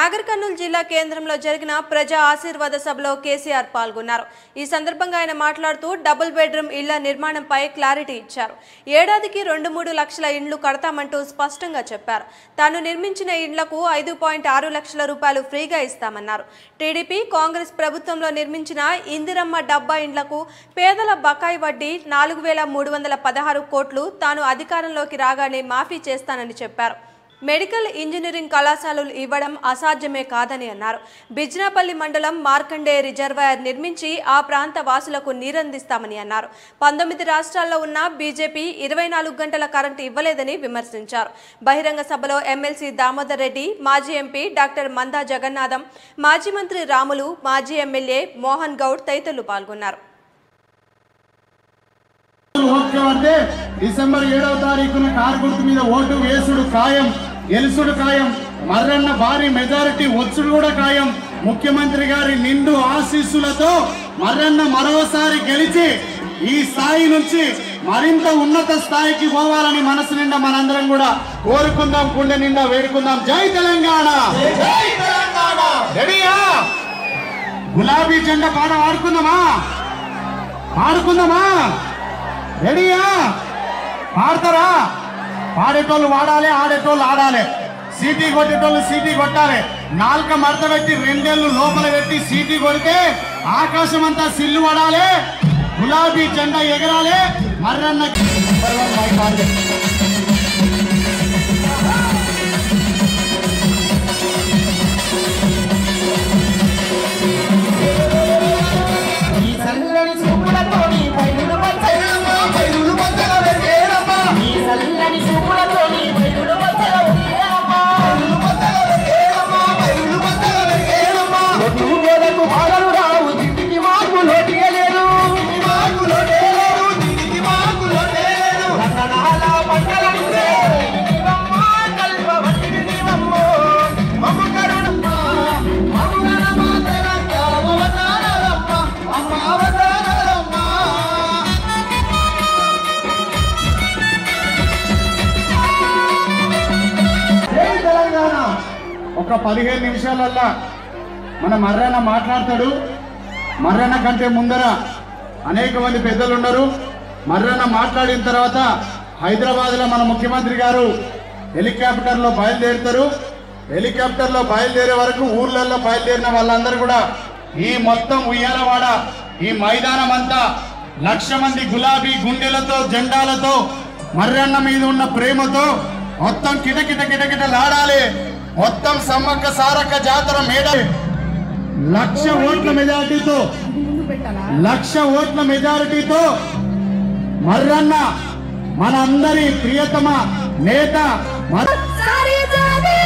నాగర్ కర్నూలు జిల్లా కేంద్రంలో జరిగిన ప్రజా ఆశీర్వాద సభలో కేసీఆర్ పాల్గొన్నారు ఈ సందర్భంగా ఆయన మాట్లాడుతూ డబుల్ బెడ్రూమ్ ఇళ్ల నిర్మాణంపై క్లారిటీ ఇచ్చారు ఏడాదికి రెండు మూడు లక్షల ఇండ్లు కడతామంటూ స్పష్టంగా చెప్పారు తాను నిర్మించిన ఇండ్లకు ఐదు పాయింట్ ఆరు లక్షల రూపాయలు ఫ్రీగా ఇస్తామన్నారు టీడీపీ కాంగ్రెస్ ప్రభుత్వంలో నిర్మించిన ఇందిరమ్మ డబ్బా ఇండ్లకు పేదల బకాయి వడ్డీ నాలుగు వేల మూడు వందల పదహారు కోట్లు తాను అధికారంలోకి రాగానే మాఫీ చేస్తానని చెప్పారు మెడికల్ ఇంజనీరింగ్ కళాశాలలు ఇవ్వడం అసాధ్యమే కాదని అన్నారు బిజ్నాపల్లి మండలం మార్కండే రిజర్వాయర్ నిర్మించి ఆ ప్రాంత వాసులకు నీరందిస్తామని అన్నారు పంతొమ్మిది రాష్ట్రాల్లో ఉన్న బీజేపీ ఇరవై నాలుగు గంటల కరెంటు ఇవ్వలేదని విమర్శించారు బహిరంగ సభలో ఎమ్మెల్సీ దామోదర్ రెడ్డి మాజీ ఎంపీ డాక్టర్ మందా జగన్నాథం మాజీ మంత్రి రాములు మాజీ ఎమ్మెల్యే మోహన్ గౌడ్ తదితరులు పాల్గొన్నారు ఓకే అంటే డిసెంబర్ ఏడవ తారీఖున కారు గుర్తు మీద ఓటు వేసుడు ఖాయం గెలుసుడు ఖాయం మర్రన్న భారీ మెజారిటీ వచ్చుడు కూడా ఖాయం ముఖ్యమంత్రి గారి నిండు ఆశీస్సులతో మర్రన్న మరోసారి గెలిచి ఈ స్థాయి నుంచి మరింత ఉన్నత స్థాయికి పోవాలని మనసు నిండా మనందరం కూడా కోరుకుందాం గుండె నిండా వేడుకుందాం జై తెలంగాణ రెడీయా గులాబీ జెండా పాట వాడుకుందామా పాడుకుందామా రెడీయా పాడతారా పాడేటోళ్ళు వాడాలి ఆడేటోళ్ళు ఆడాలి సీటీ కొట్టేటోళ్ళు సీటీ కొట్టాలి నాలుక మడత పెట్టి రెండేళ్ళు లోపల పెట్టి సీటీ కొడితే ఆకాశం అంతా సిల్లు పడాలి గులాబీ జెండా ఎగరాలి మర్రన్న ఈ చల్లని చూపులతోని బయలులు మధ్యలో బయలులు మధ్యలో వెళ్తేరమ్మా ఈ చల్లని చూపులతోని బయలులు మధ్యలో వెళ్తేరమ్మా బయలులు మధ్యలో వెళ్తేరమ్మా బయలులు మధ్యలో వెళ్తేరమ్మా ఒడ్డు గోలకు బాధలు రావు తిండికి మాకు లోటియలేదు తిండికి మాకు లోటేలేదు తిండికి మాకు లోటేలేదు రతనాల పంటలంటే నీవమ్మ కల్పవల్లి నీవమ్మో మమ్ము కరుణమ్మ మమ్ము కరుణమ్మ తెలంగాణ అవతారాలమ్మ అమ్మ అవతారాలమ్మ జై తెలంగాణ ఒక పదిహేను నిమిషాలల్లా మన మర్రన్న మాట్లాడతాడు మర్రన్న కంటే ముందర అనేక మంది పెద్దలు ఉన్నారు మర్రన్న మాట్లాడిన తర్వాత హైదరాబాద్ లో మన ముఖ్యమంత్రి గారు హెలికాప్టర్ లో బయలుదేరుతారు హెలికాప్టర్ లో బయలుదేరే వరకు ఊర్లలో బయలుదేరిన వాళ్ళందరూ కూడా ఈ మొత్తం ఉయ్యాలవాడ ఈ మైదానం అంతా లక్ష మంది గులాబీ గుండెలతో జెండాలతో మర్రన్న మీద ఉన్న ప్రేమతో మొత్తం కిటకిట కిటకిటలాడాలి మొత్తం సమ్మక్క సారక్క జాతర మేడ లక్ష ఓట్ల మెజారిటీతో లక్ష ఓట్ల మెజారిటీతో మర్రన్న మనందరి ప్రియతమ నేత మర్- సారీ జాబి